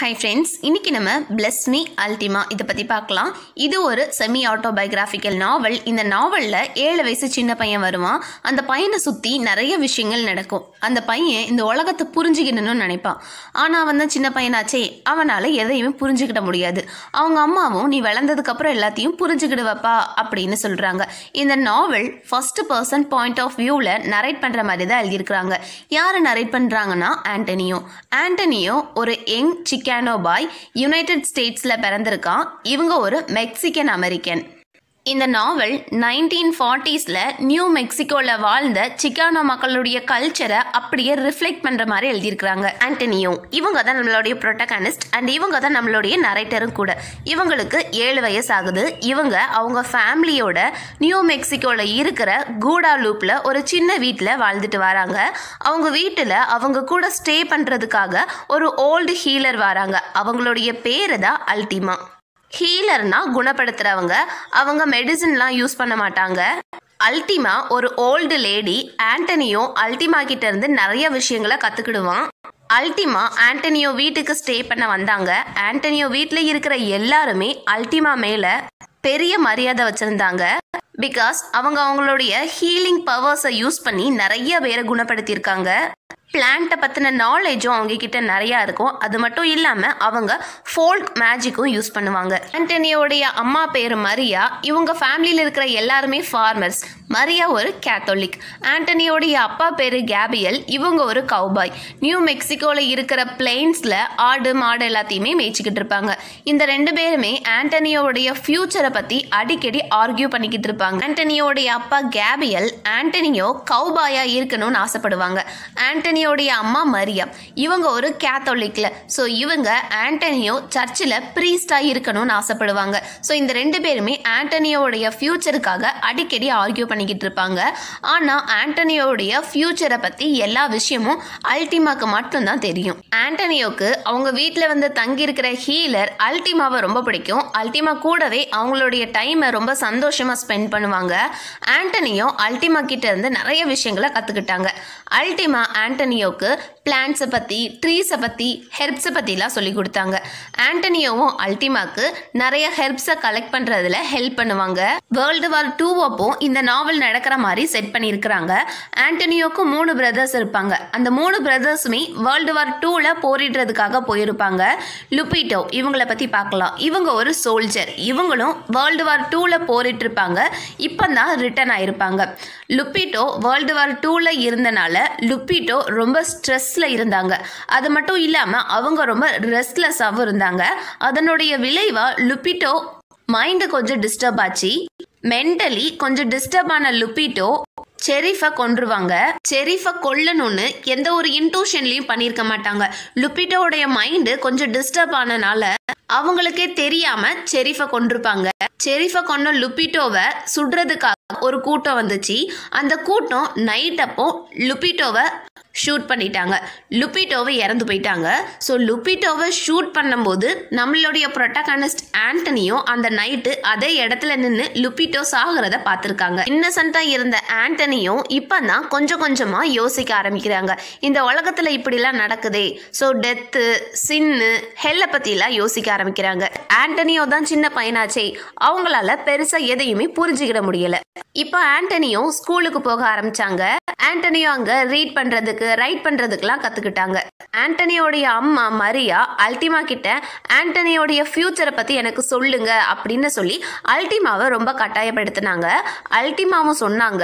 hi friends இன்னைக்கு நம்ம plus me Ultima இதை பற்றி பார்க்கலாம் இது ஒரு செமி ஆட்டோபயோகிராஃபிக்கல் நாவல் இந்த நாவலில் ஏழு வயசு சின்ன பையன் வருவான் அந்த பையனை சுற்றி நிறைய விஷயங்கள் நடக்கும் அந்த பையன் இந்த உலகத்தை புரிஞ்சுக்கணும்னு நினைப்பான் ஆனால் அவன் தான் சின்ன பையனாச்சே அவனால் எதையுமே புரிஞ்சுக்கிட முடியாது அவங்க அம்மாவும் நீ வளர்ந்ததுக்கப்புறம் எல்லாத்தையும் புரிஞ்சுக்கிடுவப்பா அப்படின்னு சொல்கிறாங்க இந்த novel first person point of வியூவில் நரேட் பண்ணுற மாதிரி தான் எழுதியிருக்கிறாங்க யார் நரேட் பண்ணுறாங்கன்னா ஆண்டனியோ ஆண்டனியோ ஒரு யங் சிக்கானோ பாய் யுனைடெட் ஸ்டேட்ஸில் பிறந்திருக்கான் இவங்க ஒரு மெக்சிகன் அமெரிக்கன் இந்த நாவல் நைன்டீன் ஃபார்ட்டிஸில் நியூ மெக்சிகோவில் வாழ்ந்த சிக்கானோ மக்களுடைய கல்ச்சரை அப்படியே ரிஃப்ளெக்ட் பண்ணுற மாதிரி எழுதியிருக்கிறாங்க ஆண்டனியோ இவங்க தான் நம்மளுடைய ப்ரொட்டகானிஸ்ட் அண்ட் இவங்க தான் நம்மளுடைய நரேட்டரும் கூட இவங்களுக்கு ஏழு வயசு ஆகுது இவங்க அவங்க ஃபேமிலியோட நியூ மெக்சிகோவில் இருக்கிற கூடா லூப்பில் ஒரு சின்ன வீட்டில் வாழ்ந்துட்டு வராங்க அவங்க வீட்டில் அவங்க கூட ஸ்டே பண்ணுறதுக்காக ஒரு ஓல்டு ஹீலர் வராங்க அவங்களுடைய பேரு தான் அல்டிமா ஹீலர்னா குணப்படுத்துறவங்க அவங்க மெடிசின்லாம் யூஸ் பண்ண மாட்டாங்க அல்டிமா ஒரு ஓல்டு லேடி ஆண்டனியோ அல்டிமா கிட்ட இருந்து நிறைய விஷயங்களை கத்துக்கிடுவான் அல்டிமா ஆண்டனியோ வீட்டுக்கு ஸ்டே பண்ண வந்தாங்க ஆண்டனியோ வீட்டில் இருக்கிற எல்லாருமே அல்டிமா மேல பெரிய மரியாதை வச்சிருந்தாங்க பிகாஸ் அவங்க அவங்களுடைய ஹீலிங் பவர்ஸை யூஸ் பண்ணி நிறைய பேரை குணப்படுத்தியிருக்காங்க பிளான்ட்டை பற்றின நாலேஜும் அவங்க கிட்ட நிறையா இருக்கும் அது மட்டும் இல்லாமல் அவங்க ஃபோல்க் மேஜிக்கும் யூஸ் பண்ணுவாங்க ஆண்டனியோடைய அம்மா பேர் மரியா இவங்க ஃபேமிலியில் இருக்கிற எல்லாருமே ஃபார்மர்ஸ் மரியா ஒரு கேத்தோலிக் ஆண்டனியோடைய அப்பா பேர் கேபியல் இவங்க ஒரு கவுபாய் நியூ மெக்சிகோவில் இருக்கிற பிளெயின்ஸில் ஆடு மாடு எல்லாத்தையுமே மேய்ச்சிக்கிட்டு இருப்பாங்க இந்த ரெண்டு பேருமே ஆண்டனியோடைய ஃப்யூச்சரை பற்றி அடிக்கடி ஆர்கியூ பண்ணிக்கிட்டு இருப்பாங்க ஆண்டனியோடைய அப்பா கேபியல் ஆண்டனியோ கவுபாயா இருக்கணும்னு ஆசைப்படுவாங்க ஆண்டனி ஆண்டனியோடைய அம்மா மரியா இவங்க ஒரு கேத்தோலிக்ல ஸோ இவங்க ஆண்டனியோ சர்ச்சில் ப்ரீஸ்டாக இருக்கணும்னு ஆசைப்படுவாங்க ஸோ இந்த ரெண்டு பேருமே ஆண்டனியோடைய ஃப்யூச்சருக்காக அடிக்கடி ஆர்கியூ பண்ணிக்கிட்டு இருப்பாங்க ஆனால் ஆண்டனியோடைய ஃப்யூச்சரை பற்றி எல்லா விஷயமும் அல்டிமாக்கு மட்டும்தான் தெரியும் ஆண்டனியோக்கு அவங்க வீட்டில் வந்து தங்கியிருக்கிற ஹீலர் அல்டிமாவை ரொம்ப பிடிக்கும் அல்டிமா கூடவே அவங்களுடைய டைமை ரொம்ப சந்தோஷமாக ஸ்பெண்ட் பண்ணுவாங்க ஆண்டனியோ அல்டிமா கிட்ட இருந்து நிறைய விஷயங்களை கற்றுக்கிட்டாங்க அல்டிமா ஆண்டனி ஆண்டனியோக்கு பிளான்ஸை பற்றி ட்ரீஸை பற்றி ஹெர்ப்ஸை பற்றிலாம் சொல்லி கொடுத்தாங்க ஆண்டனியோவும் அல்டிமாக்கு நிறைய ஹெர்ப்ஸை கலெக்ட் பண்ணுறதுல ஹெல்ப் பண்ணுவாங்க வேர்ல்டு வார் டூ அப்போ இந்த நாவல் நடக்கிற மாதிரி செட் பண்ணியிருக்கிறாங்க ஆண்டனியோக்கு மூணு பிரதர்ஸ் இருப்பாங்க அந்த மூணு பிரதர்ஸுமே வேர்ல்டு வார் டூவில் போரிடுறதுக்காக போயிருப்பாங்க லுபிட்டோ இவங்களை பற்றி பார்க்கலாம் இவங்க ஒரு சோல்ஜர் இவங்களும் வேர்ல்டு வார் டூவில் போரிட்டு இருப்பாங்க இப்போ தான் ரிட்டர்ன் ஆயிருப்பாங்க லுப்பிட்டோ வேர்ல்டு வார் டூவில் இருந்தனால லுப்பிட்டோ ரொம்ப ஸ்ட்ரெஸ்ஸில் இருந்தாங்க அது மட்டும் இல்லாமல் அவங்க ரொம்ப ரெஸ்ட்லெஸ்ஸாகவும் இருந்தாங்க அதனுடைய விளைவாக லுப்பிட்டோ மைண்டு கொஞ்சம் டிஸ்டர்ப் ஆச்சு மென்டலி கொஞ்சம் டிஸ்டர்ப் ஆன லுப்பிட்டோ செரிஃபை கொன்றுவாங்க செரிஃபை கொல்லணும்னு எந்த ஒரு இன்டூஷன்லையும் பண்ணியிருக்க மாட்டாங்க லுப்பிட்டோடைய மைண்டு கொஞ்சம் டிஸ்டர்ப் ஆனனால அவங்களுக்கே தெரியாம செரிஃபை கொண்டிருப்பாங்க செரிஃபை கொண்ட லுப்பிட்டோவை சுடுறதுக்காக ஒரு கூட்டம் வந்துச்சு அந்த கூட்டம் நைட் அப்போ லுப்பிட்டோவை ஷூட் பண்ணிட்டாங்க லுப்பிட்டோவை இறந்து போயிட்டாங்க ஸோ லுப்பிட்டோவை ஷூட் பண்ணும்போது நம்மளுடைய ப்ரொட்டகானிஸ்ட் ஆண்டனியோ அந்த நைட்டு அதே இடத்துல நின்று லுப்பிட்டோ சாகிறத பார்த்துருக்காங்க இன்னசென்ட்டாக இருந்த ஆண்டனியோ இப்போ தான் கொஞ்சம் கொஞ்சமாக யோசிக்க ஆரம்பிக்கிறாங்க இந்த உலகத்தில் இப்படிலாம் நடக்குதே ஸோ டெத்து சின்னு ஹெல்லை பற்றிலாம் யோசிக்க ஆரம்பிக்கிறாங்க ஆண்டனியோ தான் சின்ன பையனாச்சே அவங்களால பெருசாக எதையுமே புரிஞ்சுக்கிட முடியல இப்போ ஆண்டனியோ ஸ்கூலுக்கு போக ஆரம்பிச்சாங்க ஆண்டனியோ அங்கே ரீட் பண்ணுறதுக்கு ரைட் பண்ணுறதுக்குலாம் கற்றுக்கிட்டாங்க ஆண்டனியோடைய அம்மா மரியா அல்டிமா கிட்ட ஆண்டனியோடைய ஃப்யூச்சரை பற்றி எனக்கு சொல்லுங்க அப்படின்னு சொல்லி அல்டிமாவை ரொம்ப கட்டாயப்படுத்தினாங்க அல்டிமாவும் சொன்னாங்க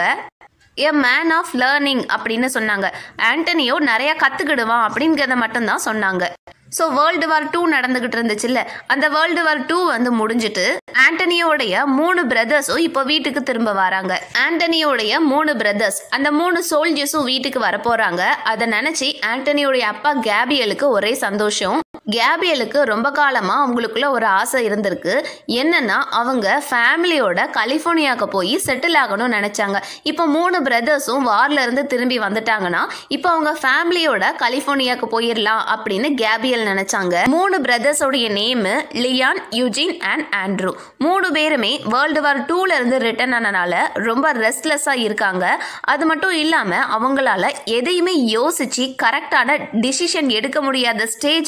எ மேன் ஆஃப் லேர்னிங் அப்படின்னு சொன்னாங்க ஆண்டனியோ நிறைய கற்றுக்கிடுவான் அப்படிங்கிறத மட்டும்தான் சொன்னாங்க ஸோ வேர்ல்டு வார் டூ நடந்துகிட்டு இருந்துச்சுல்ல அந்த வேர்ல்டு வார் டூ வந்து முடிஞ்சிட்டு ஆண்டனியோடைய மூணு பிரதர்ஸும் இப்போ வீட்டுக்கு திரும்ப வராங்க ஆண்டனியோடைய மூணு பிரதர்ஸ் அந்த மூணு சோல்ஜர்ஸும் வீட்டுக்கு வரப்போறாங்க அதை நினைச்சு ஆண்டனியோடைய அப்பா கேபியலுக்கு ஒரே சந்தோஷம் கேபியலுக்கு ரொம்ப காலமா அவங்களுக்குள்ள ஒரு ஆசை இருந்திருக்கு என்னன்னா அவங்க ஃபேமிலியோட கலிஃபோர்னியாவுக்கு போய் செட்டில் ஆகணும்னு நினைச்சாங்க இப்போ மூணு பிரதர்ஸும் வார்ல இருந்து திரும்பி வந்துட்டாங்கன்னா இப்போ அவங்க ஃபேமிலியோட கலிஃபோர்னியாவுக்கு போயிடலாம் அப்படின்னு கேபியல் நினைச்சாங்க மூணு பிரதர்ஸோடைய name Leon Eugene and Andrew மூணு பேருமே வேர்ல்டு வார் டூல இருந்து ரிட்டர்ன் ஆனனால ரொம்ப ரெஸ்ட்லெஸ்ஸா இருக்காங்க அது மட்டும் இல்லாம அவங்களால எதையுமே யோசிச்சு கரெக்டான டிசிஷன் எடுக்க முடியாத ஸ்டேஜ்ல இருக்காங்க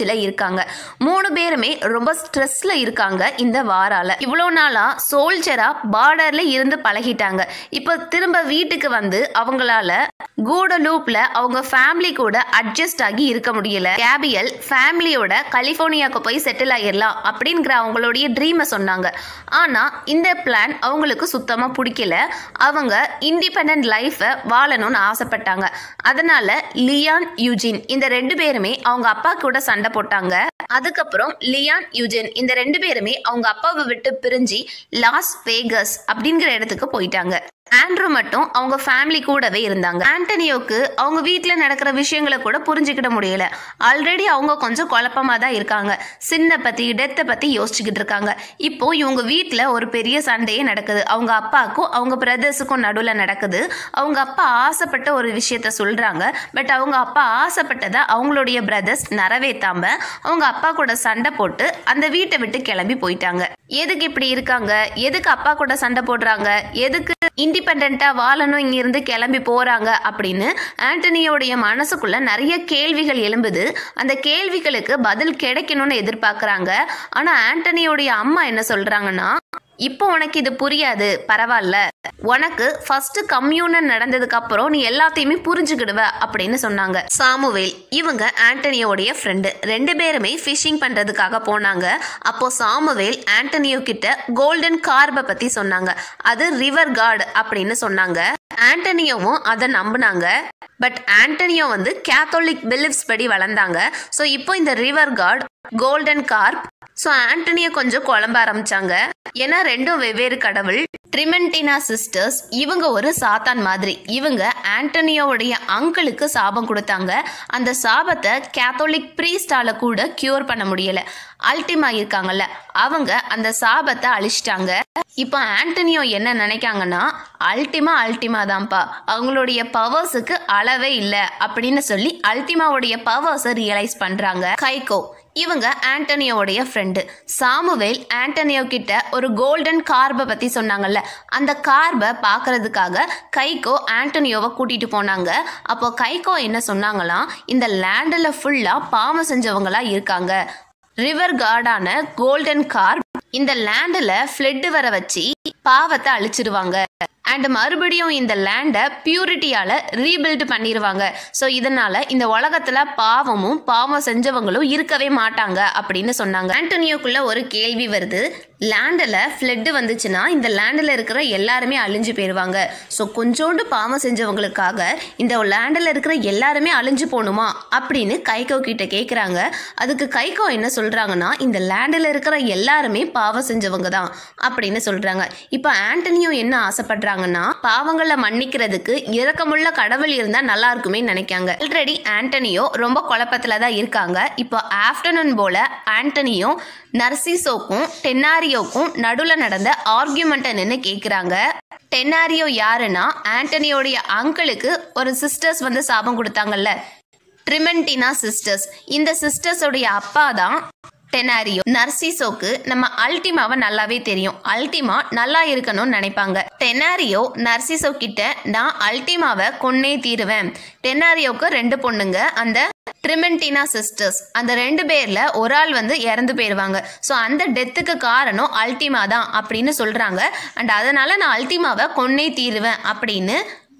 இருக்காங்க மூணு பேருமே ரொம்ப ஸ்ட்ரெஸ்ல இருக்காங்க இந்த வாரால இவ்வளோ நாளா சோல்ஜரா பார்டர்ல இருந்து பழகிட்டாங்க இப்போ திரும்ப வீட்டுக்கு வந்து அவங்களால கூட லூப்ல அவங்க ஃபேமிலி கூட அட்ஜஸ்ட் ஆகி இருக்க முடியல கேபியல் ஃபேமிலியோட கலிஃபோர்னியாவுக்கு போய் செட்டில் ஆகிடலாம் அப்படிங்கிற அவங்களுடைய ட்ரீமை சொன்னாங்க ஆனா இந்த பிளான் அவங்களுக்கு சுத்தமா பிடிக்கல அவங்க இண்டிபெண்ட் லைஃபை வாழணும்னு ஆசைப்பட்டாங்க அதனால லியான் யூஜின் இந்த ரெண்டு பேருமே அவங்க அப்பா கூட சண்டை போட்டாங்க அதுக்கப்புறம் லியான் யூஜின் இந்த ரெண்டு பேருமே அவங்க அப்பாவை விட்டு பிரிஞ்சு லாஸ் வேகஸ் அப்படிங்கிற இடத்துக்கு போயிட்டாங்க ஆண்ட்ரூ மட்டும் அவங்க ஃபேமிலி கூடவே இருந்தாங்க ஆண்டனியோக்கு அவங்க வீட்டில் நடக்கிற விஷயங்களை கூட புரிஞ்சுக்கிட முடியல ஆல்ரெடி அவங்க கொஞ்சம் குழப்பமா தான் இருக்காங்க சின்ன பத்தி டெத்தை பத்தி யோசிச்சுக்கிட்டு இருக்காங்க இப்போ இவங்க வீட்டில் ஒரு பெரிய சண்டையே நடக்குது அவங்க அப்பாவுக்கும் அவங்க பிரதர்ஸுக்கும் நடுவில் நடக்குது அவங்க அப்பா ஆசைப்பட்ட ஒரு விஷயத்த சொல்றாங்க பட் அவங்க அப்பா ஆசைப்பட்டதை அவங்களுடைய பிரதர்ஸ் நிறைவேத்தாம அவங்க அப்பா கூட சண்டை போட்டு அந்த வீட்டை விட்டு கிளம்பி போயிட்டாங்க எதுக்கு இப்படி இருக்காங்க எதுக்கு அப்பா கூட சண்டை போடுறாங்க எதுக்கு இண்டிபெண்டா வாழணும் இங்க இருந்து கிளம்பி போறாங்க அப்படின்னு ஆண்டனியோடைய மனசுக்குள்ள நிறைய கேள்விகள் எழும்புது அந்த கேள்விகளுக்கு பதில் கிடைக்கணும்னு எதிர்பார்க்கறாங்க ஆனா ஆண்டனியோடைய அம்மா என்ன சொல்றாங்கன்னா இப்போ உனக்கு இது புரியாது பரவாயில்ல உனக்கு ஃபர்ஸ்ட் கம்யூனன் நடந்ததுக்கு அப்புறம் நீ எல்லாத்தையுமே புரிஞ்சுக்கிடுவ அப்படின்னு சொன்னாங்க சாமுவேல் இவங்க ஆண்டனியோடைய ஃப்ரெண்டு ரெண்டு பேருமே ஃபிஷிங் பண்றதுக்காக போனாங்க அப்போ சாமுவேல் ஆண்டனியோ கிட்ட கோல்டன் கார்பை பத்தி சொன்னாங்க அது ரிவர் கார்டு அப்படின்னு சொன்னாங்க ஆண்டனியோவும் அதை நம்பினாங்க பட் ஆண்டனியோ வந்து கேத்தோலிக் பிலிப்ஸ் படி வளர்ந்தாங்க ஸோ இப்போ இந்த river guard golden carp so Antonio கொஞ்சம் குழம்ப ஆரம்பிச்சாங்க ஏன்னா ரெண்டும் வெவ்வேறு கடவுள் ட்ரிமெண்டினா சிஸ்டர்ஸ் இவங்க ஒரு சாத்தான் மாதிரி இவங்க ஆண்டனியோவுடைய அங்கிளுக்கு சாபம் கொடுத்தாங்க அந்த சாபத்தை கேத்தோலிக் ப்ரீஸ்டால கூட கியூர் பண்ண முடியல அல்டிமா இருக்காங்கல்ல அவங்க அந்த சாபத்தை அழிச்சிட்டாங்க இப்போ ஆண்டனியோ என்ன நினைக்காங்கன்னா அல்டிமா அல்டிமா தான்ப்பா அவங்களுடைய பவர்ஸுக்கு அளவே இல்லை அப்படின்னு சொல்லி அல்டிமாவுடைய பவர்ஸை ரியலைஸ் பண்றாங்க கைகோ இவங்க ஆண்டனியோவுடைய ஃப்ரெண்டு சாமுவேல் ஆண்டனியோ கிட்ட ஒரு கோல்டன் கார்பை பத்தி சொன்னாங்கல்ல அந்த கார்பை பார்க்கறதுக்காக கைகோ ஆண்டனியோவை கூட்டிட்டு போனாங்க அப்போ கைகோ என்ன சொன்னாங்களாம் இந்த லேண்டில் ஃபுல்லா பாவம் செஞ்சவங்களா இருக்காங்க ரிவர் கார்டான கோல்டன் கார்ப் இந்த லேண்டில் ஃப்ளட் வர வச்சு பாவத்தை அழிச்சிருவாங்க அண்ட் மறுபடியும் இந்த லேண்டை பியூரிட்டியால ரீபில்ட் பண்ணிடுவாங்க ஸோ இதனால இந்த உலகத்துல பாவமும் பாவம் செஞ்சவங்களும் இருக்கவே மாட்டாங்க அப்படின்னு சொன்னாங்க ஆண்டனியோக்குள்ள ஒரு கேள்வி வருது லேண்டில் ஃப்ளட்டு வந்துச்சுன்னா இந்த லேண்டில் இருக்கிற எல்லாருமே அழிஞ்சு போயிடுவாங்க ஸோ கொஞ்சோண்டு பாவம் செஞ்சவங்களுக்காக இந்த லேண்டில் இருக்கிற எல்லாருமே அழிஞ்சு போகணுமா அப்படின்னு கைகோ கிட்ட கேட்குறாங்க அதுக்கு கைகோ என்ன சொல்றாங்கன்னா இந்த லேண்டில் இருக்கிற எல்லாருமே பாவம் செஞ்சவங்க தான் அப்படின்னு சொல்றாங்க இப்போ ஆண்டனியோ என்ன ஆசைப்படுறாங்கன்னா பாவங்களை மன்னிக்கிறதுக்கு இரக்கமுள்ள கடவுள் இருந்தா நல்லா இருக்குமே நினைக்காங்க ஆல்ரெடி ஆண்டனியோ ரொம்ப குழப்பத்துல தான் இருக்காங்க இப்போ ஆஃப்டர்நூன் போல ஆண்டனியோ நர்சிசோக்கும் டென்னாரியோக்கும் நடுவில் நடந்த ஆர்கியூமெண்ட்டை நின்று கேட்குறாங்க டென்னாரியோ யாருன்னா ஆண்டனியோடைய அங்கிளுக்கு ஒரு சிஸ்டர்ஸ் வந்து சாபம் கொடுத்தாங்கல்ல ட்ரிமெண்டினா சிஸ்டர்ஸ் இந்த சிஸ்டர்ஸோடைய அப்பா தான் டெனாரியோ நர்சிசோக்கு நம்ம அல்டிமாவை நல்லாவே தெரியும் அல்டிமா நல்லா இருக்கணும்னு நினைப்பாங்க டெனாரியோ நர்சிசோ கிட்ட நான் அல்டிமாவை கொன்னே தீருவேன் டெனாரியோக்கு ரெண்டு பொண்ணுங்க அந்த ட்ரிமெண்டினா சிஸ்டர்ஸ் அந்த ரெண்டு பேர்ல ஒரு ஆள் வந்து இறந்து போயிடுவாங்க ஸோ அந்த டெத்துக்கு காரணம் அல்டிமா தான் அப்படின்னு சொல்றாங்க அண்ட் அதனால நான் அல்டிமாவை கொன்னே தீருவேன் அப்படின்னு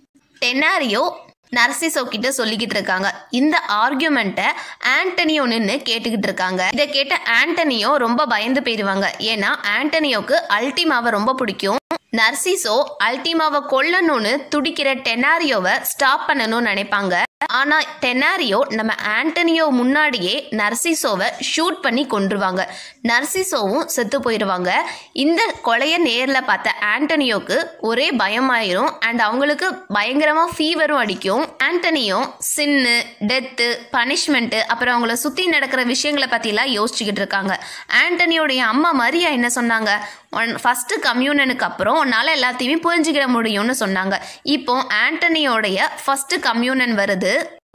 டெனாரியோ நர்சிசோ கிட்ட சொல்லிக்கிட்டு இருக்காங்க இந்த ஆர்கியூமெண்ட்டை ஆண்டனியோ நின்று கேட்டுக்கிட்டு இருக்காங்க இதை கேட்ட ஆண்டனியோ ரொம்ப பயந்து போயிடுவாங்க ஏன்னா ஆண்டனியோக்கு அல்டிமாவை ரொம்ப பிடிக்கும் நர்சிசோ அல்டிமாவை கொல்லணும்னு துடிக்கிற டெனாரியோவை ஸ்டாப் பண்ணணும்னு நினைப்பாங்க ஆனா டெனாரியோ நம்ம ஆண்டனியோ முன்னாடியே நர்சிசோவை ஷூட் பண்ணி கொன்றுவாங்க நர்சிசோவும் செத்து போயிடுவாங்க இந்த கொலைய நேர்ல பார்த்த ஆண்டனியோக்கு ஒரே பயமாயிரும் அண்ட் அவங்களுக்கு பயங்கரமா ஃபீவரும் அடிக்கும் ஆண்டனியோ சின்னு டெத்து பனிஷ்மெண்ட்டு அப்புறம் அவங்கள சுத்தி நடக்கிற விஷயங்களை பத்திலாம் யோசிச்சுக்கிட்டு இருக்காங்க ஆண்டனியோடைய அம்மா மரியா என்ன சொன்னாங்க ஒன் ஃபஸ்ட்டு கம்யூனனுக்கு அப்புறம் உன்னால் எல்லாத்தையுமே புரிஞ்சுக்கிட முடியும்னு சொன்னாங்க இப்போ ஆண்டனியோடைய ஃபஸ்ட்டு கம்யூனன் வருது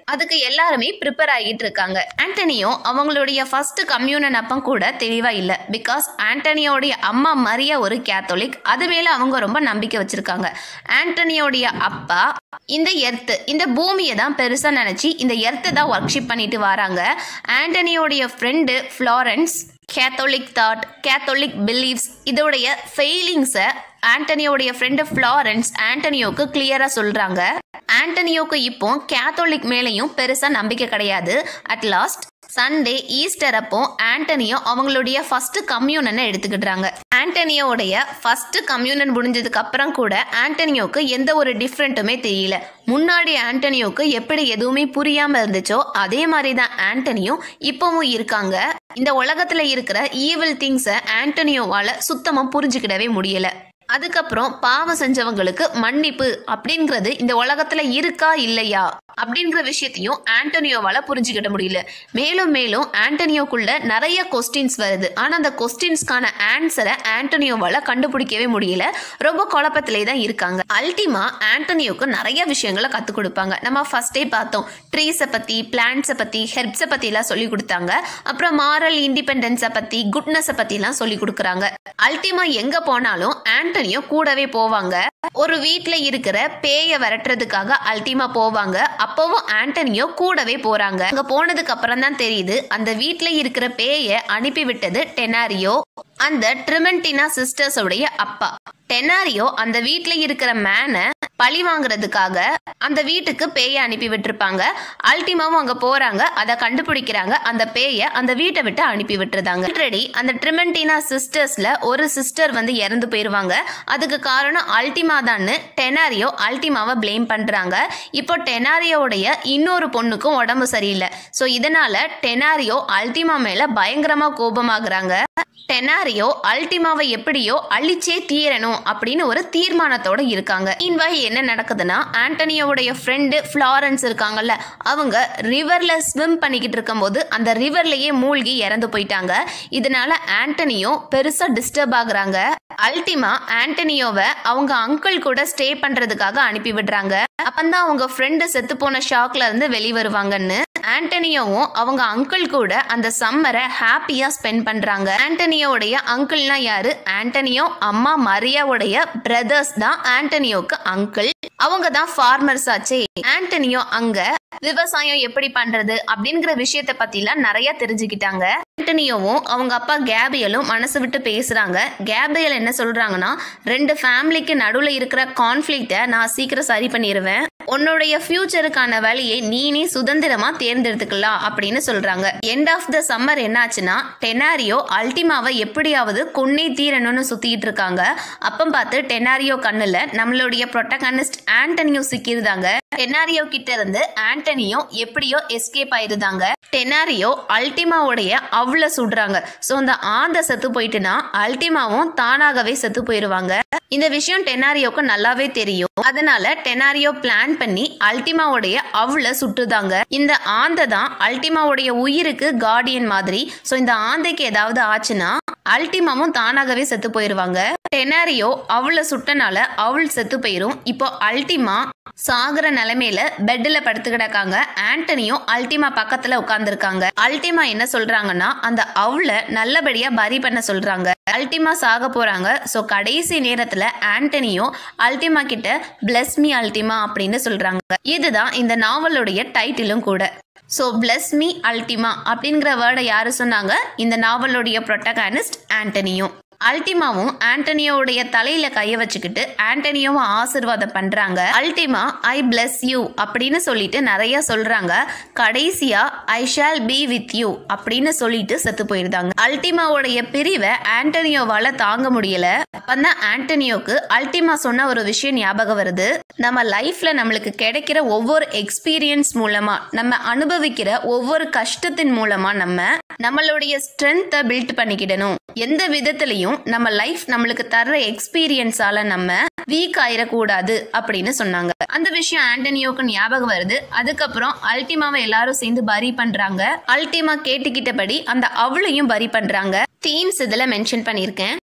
அதுக்கு எல்லாருமே ப்ரிப்பேர் ஆகிட்டு இருக்காங்க ஆண்டனியோ அவங்களுடைய ஃபர்ஸ்ட் கம்யூனன் அப்பம் கூட தெளிவா இல்ல பிகாஸ் ஆண்டனியோடைய அம்மா மரியா ஒரு கேத்தோலிக் அது மேல அவங்க ரொம்ப நம்பிக்கை வச்சிருக்காங்க ஆண்டனியோடைய அப்பா இந்த எர்த்து இந்த பூமியை தான் பெருசா நினைச்சு இந்த எர்த்தை தான் ஒர்க்ஷிப் பண்ணிட்டு வராங்க ஆண்டனியோடைய friend Florence Catholic thought Catholic believes இதோடைய ஃபெயிலிங்ஸை ஆண்டனியோடைய ஃப்ரெண்டு ஃப்ளாரன்ஸ் ஆண்டனியோக்கு கிளியரா சொல்றாங்க ஆண்டனியோக்கு இப்போ கேத்தோலிக் மேலேயும் பெருசா நம்பிக்கை கிடையாது அட் லாஸ்ட் சண்டே ஈஸ்டர் அப்போ ஆண்டனியோ அவங்களுடைய ஃபர்ஸ்ட் கம்யூனனை எடுத்துக்கிடுறாங்க ஆண்டனியோடைய ஃபர்ஸ்ட் கம்யூனன் முடிஞ்சதுக்கு அப்புறம் கூட ஆண்டனியோக்கு எந்த ஒரு டிஃப்ரெண்ட்டுமே தெரியல முன்னாடி ஆண்டனியோக்கு எப்படி எதுவுமே புரியாம இருந்துச்சோ அதே மாதிரி தான் ஆண்டனியோ இப்பவும் இருக்காங்க இந்த உலகத்துல இருக்கிற ஈவில் திங்ஸை ஆண்டனியோவால சுத்தமா புரிஞ்சுக்கிடவே முடியல அதுக்கப்புறம் பாவம் செஞ்சவங்களுக்கு மன்னிப்பு அப்படிங்கிறது இந்த உலகத்துல இருக்கா இல்லையா அப்படிங்கிற விஷயத்தையும் ஆண்டனியோவால புரிஞ்சுக்கிட முடியல மேலும் மேலும் ஆண்டனியோக்குள்ள நிறைய கொஸ்டின்ஸ் வருது ஆனா அந்த கொஸ்டின்ஸ்க்கான ஆன்சரை ஆண்டனியோவால கண்டுபிடிக்கவே முடியல ரொம்ப குழப்பத்திலே தான் இருக்காங்க அல்டிமா ஆண்டனியோக்கு நிறைய விஷயங்களை கத்துக் கொடுப்பாங்க நம்ம ஃபர்ஸ்டே பார்த்தோம் ட்ரீஸை பத்தி பிளான்ட்ஸை பத்தி ஹெர்ப்ஸை பத்தி எல்லாம் சொல்லி கொடுத்தாங்க அப்புறம் மாரல் இண்டிபெண்டன்ஸை பத்தி குட்னஸை பத்தி எல்லாம் சொல்லி கொடுக்குறாங்க அல்டிமா எங்க போனாலும் ஆண்டனியோ கூடவே போவாங்க ஒரு வீட்ல இருக்கிற பேய விரட்டுறதுக்காக அல்டிமா போவாங்க அப்பவும் ஆண்டனியோ கூடவே போறாங்க அங்க போனதுக்கு அப்புறம் தான் தெரியுது அந்த வீட்ல இருக்கிற பேய அனுப்பி விட்டது டெனாரியோ அந்த ட்ரிமெண்டினா சிஸ்டர்ஸ் உடைய அப்பா டெனாரியோ அந்த வீட்ல இருக்கிற மேனை பழி வாங்குறதுக்காக அந்த வீட்டுக்கு பேயை அனுப்பி விட்டுருப்பாங்க அல்டிமாவும் அங்க போறாங்க அதை கண்டுபிடிக்கிறாங்க அந்த பேயை அந்த வீட்டை விட்டு அனுப்பி விட்டுருந்தாங்க ஆல்ரெடி அந்த ட்ரிமெண்டினா சிஸ்டர்ஸ்ல ஒரு சிஸ்டர் வந்து இறந்து போயிருவாங்க அதுக்கு காரணம் அல்டிமா தான்னு டெனாரியோ அல்டிமாவை ப்ளேம் பண்றாங்க இப்போ டெனாரியோடைய இன்னொரு பொண்ணுக்கும் உடம்பு சரியில்லை ஸோ இதனால டெனாரியோ அல்டிமா மேல பயங்கரமா கோபமாகறாங்க டெனாரியோ அல்டிமாவை எப்படியோ அழிச்சே தீரணும் அப்படின்னு ஒரு தீர்மானத்தோட இருக்காங்க இன்வாய் என்ன நடக்குதுன்னா ஆண்டனியோவுடைய ஃப்ரெண்டு ஃப்ளாரன்ஸ் இருக்காங்கல்ல அவங்க ரிவர்ல ஸ்விம் பண்ணிக்கிட்டு இருக்கும்போது அந்த ரிவர்லயே மூழ்கி இறந்து போயிட்டாங்க இதனால ஆண்டனியோ பெருசா டிஸ்டர்ப் ஆகுறாங்க அல்டிமா ஆண்டனியோவை அவங்க அங்கிள் கூட ஸ்டே பண்றதுக்காக அனுப்பி விடுறாங்க அப்பந்தான் அவங்க ஃப்ரெண்டு செத்து போன ஷாக்ல இருந்து வெளிவருவாங்கன்னு ஆண்டனியோவும் அவங்க அங்கிள் கூட அந்த சம்மரை ஹாப்பியா ஸ்பெண்ட் பண்றாங்க ஆண்டனியோவுடைய அங்கிள்னா யாரு ஆண்டனியோ அம்மா மரியாவுடைய பிரதர்ஸ் தான் ஆண்டனியோக்கு அங்கிள் அவங்க தான் ஃபார்மர்ஸ் ஆச்சே ஆண்டனியோ அங்க விவசாயம் எப்படி பண்றது அப்படிங்கிற விஷயத்த பத்திலாம் நிறைய தெரிஞ்சுக்கிட்டாங்க ஆண்டனியோவும் அவங்க அப்பா கேபியலும் மனசு விட்டு பேசுறாங்க கேபியல் என்ன சொல்றாங்கன்னா ரெண்டு ஃபேமிலிக்கு நடுவுல இருக்கிற கான்ஃபிளிக்ட நான் சீக்கிரம் சரி பண்ணிடுவேன் உன்னுடைய ஃபியூச்சருக்கான வழியை நீனே சுதந்திரமா தேர்ந்தெடுத்துக்கலாம் அப்படின்னு சொல்றாங்க எண்ட் ஆஃப் த சம்மர் என்னாச்சுன்னா டெனாரியோ அல்டிமாவை எப்படியாவது கொன்னே தீரணும்னு சுத்திட்டு இருக்காங்க அப்பம் பார்த்து டெனாரியோ கண்ணுல நம்மளுடைய ப்ரொட்டகனிஸ்ட் ஆண்டனியோ சிக்கிருந்தாங்க டெனாரியோ கிட்ட இருந்து ஆண்டனியோ எப்படியோ எஸ்கேப் ஆயிருந்தாங்க டெனாரியோ அல்டிமாவுடைய அவ்வளோ சுடுறாங்க ஸோ அந்த ஆந்த செத்து போயிட்டுனா அல்டிமாவும் தானாகவே செத்து போயிருவாங்க இந்த விஷயம் டெனாரியோக்கு நல்லாவே தெரியும் அதனால டெனாரியோ பிளான் பண்ணி அல்டிமாவுடைய அவ்வளோ சுட்டுதாங்க இந்த ஆந்தை தான் அல்டிமாவுடைய உயிருக்கு கார்டியன் மாதிரி ஸோ இந்த ஆந்தைக்கு ஏதாவது ஆச்சுன்னா அல்டிமாவும் தானாகவே செத்து போயிருவாங்க டெனாரியோ அவளை சுட்டனால அவள் செத்து போயிரும் இப்போ அல்டிமா சாகுற நிலைமையில பெட்ல படுத்து கிடக்காங்க ஆண்டனியும் அல்டிமா பக்கத்துல உட்கார்ந்துருக்காங்க அல்டிமா என்ன சொல்றாங்கன்னா அந்த அவளை நல்லபடியா பரி பண்ண சொல்றாங்க அல்டிமா சாக போறாங்க ஸோ கடைசி நேரத்துல ஆண்டனியும் அல்டிமா கிட்ட பிளஸ் மீ அல்டிமா அப்படின்னு சொல்றாங்க இதுதான் இந்த நாவலுடைய டைட்டிலும் கூட ஸோ பிளஸ் மீ அல்டிமா அப்படிங்கிற வேர்டை யாரு சொன்னாங்க இந்த நாவலுடைய ப்ரொட்டகானிஸ்ட் ஆண்டனியும் அல்டிமாவும் ஆண்டனியோவுடைய தலையில கைய வச்சுக்கிட்டு ஆண்டனியோவும் ஆசிர்வாதம் பண்றாங்க அல்டிமா ஐ பிளஸ் யூ அப்படின்னு சொல்லிட்டு நிறைய சொல்றாங்க கடைசியா I shall be with you அப்படின்னு சொல்லிட்டு செத்து போயிருந்தாங்க அல்டிமாவுடைய பிரிவை ஆண்டனியோவால தாங்க முடியல அப்பதான் ஆண்டனியோக்கு அல்டிமா சொன்ன ஒரு விஷயம் ஞாபகம் வருது நம்ம லைஃப்ல நம்மளுக்கு கிடைக்கிற ஒவ்வொரு எக்ஸ்பீரியன்ஸ் மூலமா நம்ம அனுபவிக்கிற ஒவ்வொரு கஷ்டத்தின் மூலமா நம்ம நம்மளுடைய ஸ்ட்ரென்த்தை பில்ட் பண்ணிக்கிடணும் எந்த விதத்திலையும் நம்ம லைஃப் நம்மளுக்கு தர்ற எக்ஸ்பீரியன்ஸால நம்ம வீக் ஆயிடக்கூடாது அப்படின்னு சொன்னாங்க அந்த விஷயம் ஆண்டனியோக்கு ஞாபகம் வருது அதுக்கப்புறம் அல்டிமாவை எல்லாரும் சேர்ந்து பரி பண்றாங்க அல்டிமா கேட்டுக்கிட்டபடி அந்த அவளையும் பரி பண்றாங்க தீம்ஸ் இதுல மென்ஷன் பண்ணியிருக்கேன்